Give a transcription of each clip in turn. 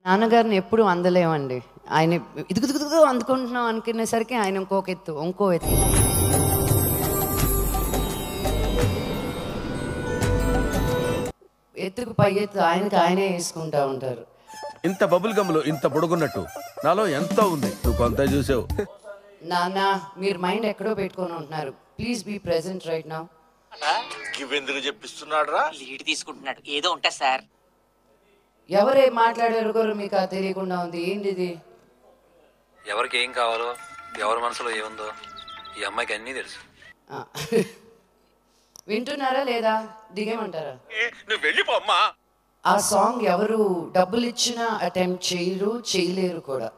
నాన్నగారిని ఎప్పుడు అందలేమండి ఆయన ఇదుగుదుగుదుగు అందుకుంటున్నాం అనుకునేసరికి ఆయన ఇంకొక ఎత్తు ఇంకో ఎత్తు ఎత్తుకు పై ఎత్తు ఆయనకి ఆయనే వేసుకుంటా ఉంటారు ఇంత బబుల్ గమ్లో ఇంత పొడుగున్నట్టు నాలో ఎంతో ఉంది నువ్వు కొంత చూసావు నాన్న మీరు మైండ్ ఎక్కడో పెట్టుకొని ఉంటున్నారు please be present right now ఇవెందుకు చెప్పిస్తున్నాడు రా లీడ్ తీసుకుంటున్నాడు ఏదో ఉంటా సార్ ఎవరే మాట్లాడారు కూడా మీకు అది తెలియకుండా ఉంది ఏంటి ఇది ఎవరికి ఏం కావాలో ఎవరి మనసులో ఏముందో ఈ అమ్మాయికి అన్నీ తెలుసు ఆ. వింటున్నారా లేదా దిగేమంటారా నువ్వు వెళ్ళిపో అమ్మా ఆ సాంగ్ ఎవరు డబ్బులు ఇచ్చినా అటెంప్ట్ చేయరు చేయలేరు కూడా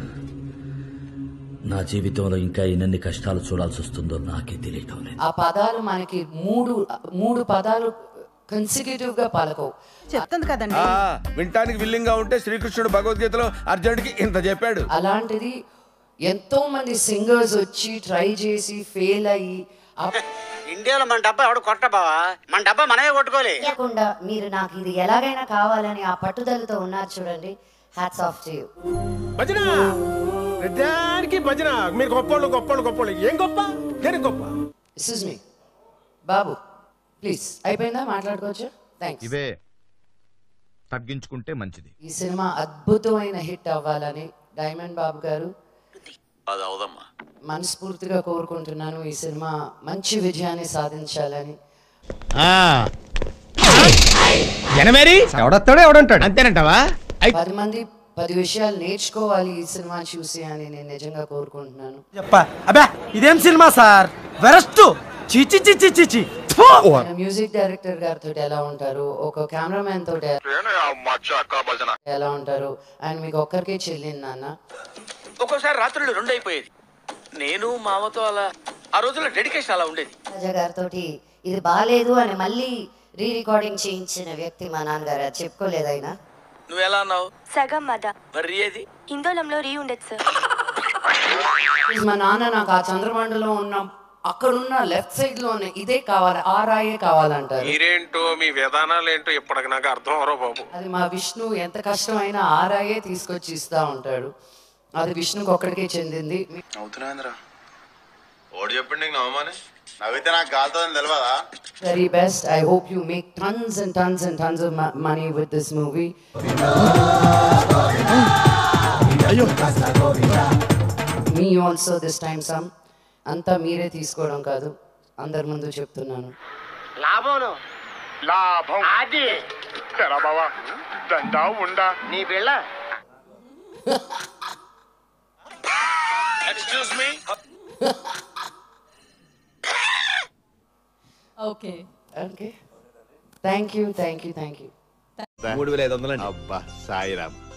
నా జీవితంలో ఇంకా ఎన్నెన్ని కష్టాలు చూడాల్సి వస్తుందో నాకే తెలియటం లేదు ఆ పదాలు మనకి మూడు మూడు పదాలు కన్సిక్యూటివ్ గా పలకవు చెప్తుంది కదండి ఆ, వినటానికి విల్లింగ్ గా ఉంటే శ్రీకృష్ణుడు భగవద్గీతలో అర్జునుడికి ఇంత చెప్పాడు అలాంటిది ఎంతో మంది సింగర్స్ వచ్చి ట్రై చేసి ఫెయిల్ అయ్యి ఆ- ఇండియాలో మన డబ్బా ఎవడు కొట్ట బావా మన డబ్బా మనమే కొట్టుకోలే తెలియకుండా మీరు నాకు ఇది ఎలాగైనా కావాలని ఆ పట్టుదలతో ఉన్నారు చూడండి హ్యాట్స్ ఆఫ్ టు యూ భజన ప్రతిదానికి భజన మీరు గొప్పోళ్ళు గొప్పోళ్ళు గొప్పోళ్ళు ఏం గొప్ప దేనికి గొప్ప ఎక్స్క్యూజ్ మీ బాబు ప్లీజ్ అయిపోయిందా మాట్లాడుకోవచ్చా థ్యాంక్స్ ఇవే తగ్గించుకుంటే మంచిది ఈ సినిమా అద్భుతమైన హిట్ అవ్వాలని డైమండ్ బాబు గారు అది అవదమ్మా మనస్ఫూర్తిగా కోరుకుంటున్నాను ఈ సినిమా మంచి విజయాన్ని సాధించాలని జనమేరి ఎవడొస్తాడో ఎవడుంటాడు అంతేనంటావా పది మంది పది విషయాలు నేర్చుకోవాలి ఈ సినిమా చూసి అని నేను నిజంగా కోరుకుంటున్నాను చెప్పా అబ్బా ఇదేం సినిమా సార్ వెరస్ట్ చిచి చిచి చిచి ఆయన మ్యూజిక్ డైరెక్టర్ గారితో ఎలా ఉంటారు ఒక కెమెరామెన్ తోటి ఎలా ఉంటారు అండ్ మీకు ఒక్కరికే చెల్లింది నాన్న ఒక్కోసారి రాత్రులు రెండు అయిపోయేది నేను మామతో అలా ఆ రోజుల్లో డెడికేషన్ అలా ఉండేది రాజా గారితో ఇది బాగాలేదు అని మళ్ళీ రీ రికార్డింగ్ చేయించిన వ్యక్తి మా నాన్నగారు అది చెప్పుకోలేదు ఆయన నువ్వు ఎలా అన్నావు సగం మద మరి ఏది హిందోళంలో రీ ఉండేది సార్ మా నాన్న నాకు ఆ చంద్రమండలం ఉన్న అక్కడున్న లెఫ్ట్ సైడ్ లోనే ఇదే కావాలి ఆ రాయే కావాలంటారు మీరేంటో మీ విధానాలు ఏంటో ఇప్పటికి నాకు అర్థం అవరో బాబు అది మా విష్ణు ఎంత కష్టమైనా ఆ రాయే తీసుకొచ్చి ఇస్తా ఉంటాడు అది విష్ణుకి ఒక్కడికే చెందింది అవుతున్నాయిందిరా ఓడి చెప్పండి నీకు నమ్మని నవ్వితే నాకు కాలుతుందని తెలియదా very best I hope you make tons and tons and tons of money with this movie మీ ఆల్సో దిస్ టైమ్ సమ్ అంతా మీరే తీసుకోవడం కాదు అందరి ముందు చెప్తున్నాను లాభం లాభం అది ఎరా బావా దండా ఉండా నీ పిల్ల excuse me okay okay thank you thank you thank you మూడు వేల ఐదు వందలండి అబ్బా సాయిరామ్